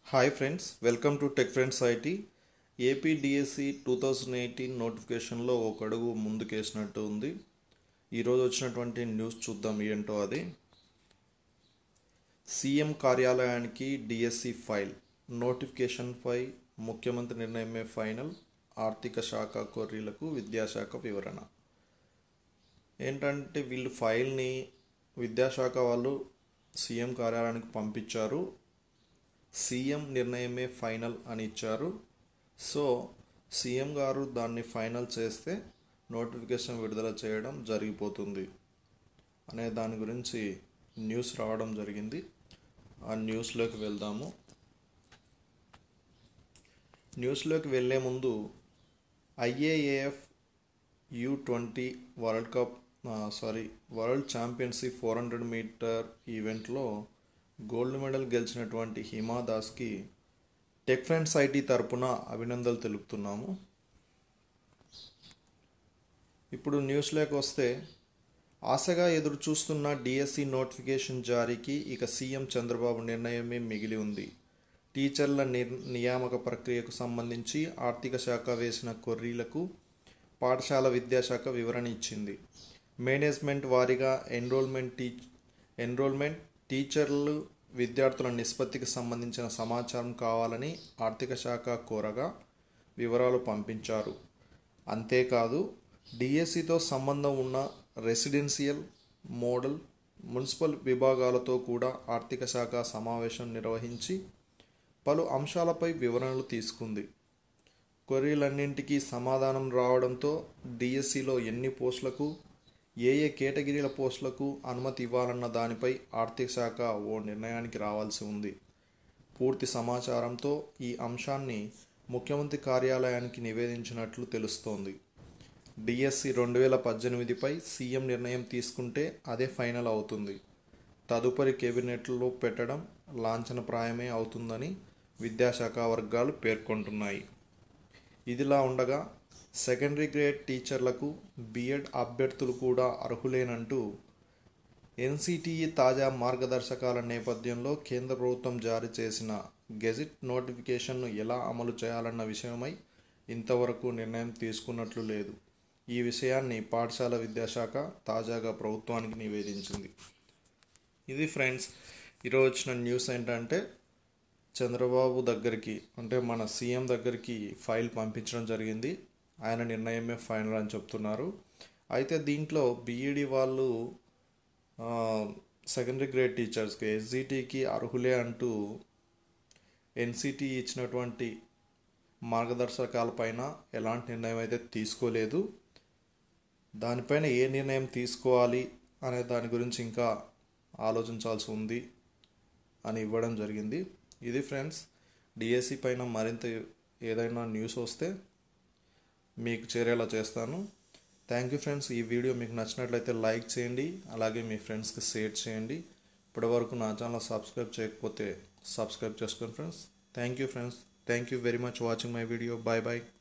hi friends welcome to tech friends IT AP DSC two thousand eighteen నోటిఫికేషన్లో ఒక అడుగు ముందుకేసినట్టు ఉంది ఈరోజు వచ్చినటువంటి న్యూస్ చూద్దాం ఏంటో అది సీఎం కార్యాలయానికి డిఎస్సి ఫైల్ నోటిఫికేషన్పై ముఖ్యమంత్రి నిర్ణయమే ఫైనల్ ఆర్థిక శాఖ కొర్రీలకు విద్యాశాఖ వివరణ ఏంటంటే వీళ్ళు ఫైల్ని విద్యాశాఖ వాళ్ళు సీఎం కార్యాలయానికి పంపించారు సీఎం నిర్ణయమే ఫైనల్ అని ఇచ్చారు సో సీఎం గారు దాన్ని ఫైనల్ చేస్తే నోటిఫికేషన్ విడుదల చేయడం జరిగిపోతుంది అనే దాని గురించి న్యూస్ రావడం జరిగింది ఆ న్యూస్లోకి వెళ్దాము న్యూస్లోకి వెళ్ళే ముందు IAAF U twenty world cup sorry world championship four hundred meter ఈవెంట్లో గోల్డ్ మెడల్ గెలిచినటువంటి హిమా దాస్కి టెక్ ఫ్రెండ్స్ ఐటీ తరపున అభినందనలు తెలుపుతున్నాము ఇప్పుడు న్యూస్లోకి వస్తే ఆశగా ఎదురు చూస్తున్న డిఎస్సి నోటిఫికేషన్ జారీకి ఇక సీఎం చంద్రబాబు నిర్ణయమే మిగిలి ఉంది టీచర్ల నిర్ నియామక ప్రక్రియకు సంబంధించి ఆర్థిక శాఖ వేసిన కొర్రీలకు పాఠశాల విద్యాశాఖ వివరణ ఇచ్చింది మేనేజ్మెంట్ వారీగా ఎన్రోల్మెంట్ టీ ఎన్రోల్మెంట్ టీచర్లు విద్యార్థుల నిష్పత్తికి సంబంధించిన సమాచారం కావాలని ఆర్థిక శాఖ కోరగా వివరాలు పంపించారు అంతేకాదు డిఎస్సితో సంబంధం ఉన్న రెసిడెన్షియల్ మోడల్ మున్సిపల్ విభాగాలతో కూడా ఆర్థిక శాఖ సమావేశం నిర్వహించి పలు అంశాలపై వివరణలు తీసుకుంది క్వరీలన్నింటికీ సమాధానం రావడంతో డిఎస్సిలో ఎన్ని పోస్టులకు ఏ ఏ కేటగిరీల పోస్టులకు అనుమతి ఇవ్వాలన్న దానిపై ఆర్థిక శాఖ ఓ నిర్ణయానికి రావాల్సి ఉంది పూర్తి సమాచారంతో ఈ అంశాన్ని ముఖ్యమంత్రి కార్యాలయానికి నివేదించినట్లు తెలుస్తోంది డిఎస్సి రెండు వేల పద్దెనిమిదిపై సీఎం నిర్ణయం తీసుకుంటే అదే ఫైనల్ అవుతుంది తదుపరి కేబినెట్లో పెట్టడం లాంఛనప్రాయమే అవుతుందని విద్యాశాఖ వర్గాలు పేర్కొంటున్నాయి ఇదిలా ఉండగా సెకండరీ గ్రేడ్ టీచర్లకు బిఎడ్ అభ్యర్థులు కూడా అర్హులేనంటూ ఎన్సిటిఈ తాజా మార్గదర్శకాల నేపథ్యంలో కేంద్ర ప్రభుత్వం జారీ చేసిన గెజిట్ నోటిఫికేషన్ను ఎలా అమలు చేయాలన్న విషయమై ఇంతవరకు నిర్ణయం తీసుకున్నట్లు లేదు ఈ విషయాన్ని పాఠశాల విద్యాశాఖ తాజాగా ప్రభుత్వానికి నివేదించింది ఇది ఫ్రెండ్స్ ఈరోజు వచ్చిన న్యూస్ ఏంటంటే చంద్రబాబు దగ్గరికి అంటే మన సీఎం దగ్గరికి ఫైల్ పంపించడం జరిగింది ఆయన నిర్ణయమే ఫైనల్ అని చెప్తున్నారు అయితే దీంట్లో బీఈడి వాళ్ళు సెకండరీ గ్రేడ్ టీచర్స్కి ఎస్జిటికి అర్హులే అంటూ ఎన్సిటి ఇచ్చినటువంటి మార్గదర్శకాలపైన ఎలాంటి నిర్ణయం అయితే తీసుకోలేదు దానిపైన ఏ నిర్ణయం తీసుకోవాలి అనే దాని గురించి ఇంకా ఆలోచించాల్సి ఉంది అని ఇవ్వడం జరిగింది ఇది ఫ్రెండ్స్ డిఎస్సి పైన మరింత ఏదైనా న్యూస్ వస్తే మీకు చేరేలా చేస్తాను థ్యాంక్ యూ ఫ్రెండ్స్ ఈ వీడియో మీకు నచ్చినట్లయితే లైక్ చేయండి అలాగే మీ ఫ్రెండ్స్కి షేర్ చేయండి ఇప్పటివరకు నా ఛానల్ సబ్స్క్రైబ్ చేయకపోతే సబ్స్క్రైబ్ చేసుకోండి friends thank you friends thank you very much watching my video bye bye